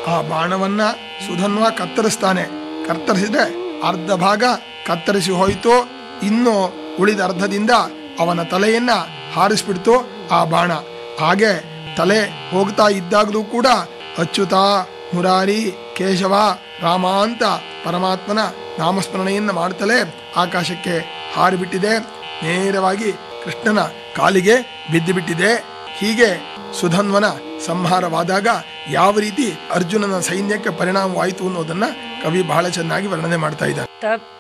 ಆ ಬಾಣವನ್ನ ಸುಧನ್ವ ಕತ್ತರಿಸ್ತಾನೆ ಕತ್ತರಿಸಿದ್ರೆ ಅರ್ಧ ಭಾಗ ಕತ್ತರಿಸಿ ಹೋಯಿತು ಇನ್ನು ಉಳಿದ ಅರ್ಧದಿಂದ ಅವನ ತಲೆಯನ್ನ ಹಾರಿಸ್ಬಿಡ್ತು ಆ ಬಾಣ ಹಾಗೆ ತಲೆ ಹೋಗ್ತಾ ಇದ್ದಾಗಲೂ ಕೂಡ ಅಚ್ಯುತ ಮುರಾರಿ ಕೇಶವ ರಾಮ ಅಂತ ಪರಮಾತ್ಮನ ನಾಮಸ್ಮರಣೆಯನ್ನ ಮಾಡ್ತಲೇ ಆಕಾಶಕ್ಕೆ ಹಾರಿಬಿಟ್ಟಿದೆ ನೇರವಾಗಿ ಕೃಷ್ಣನ ಕಾಲಿಗೆ ಬಿದ್ದು ಬಿಟ್ಟಿದೆ ಹೀಗೆ ಸುಧನ್ವನ ಸಂಹಾರವಾದಾಗ ಯಾವ ರೀತಿ ಅರ್ಜುನನ ಸೈನ್ಯಕ್ಕೆ ಪರಿಣಾಮವಾಯಿತು ಅನ್ನೋದನ್ನ ಕವಿ ಬಹಳ ಚೆನ್ನಾಗಿ ವರ್ಣನೆ ಮಾಡ್ತಾ ಇದ್ದಾರೆ ತಪ್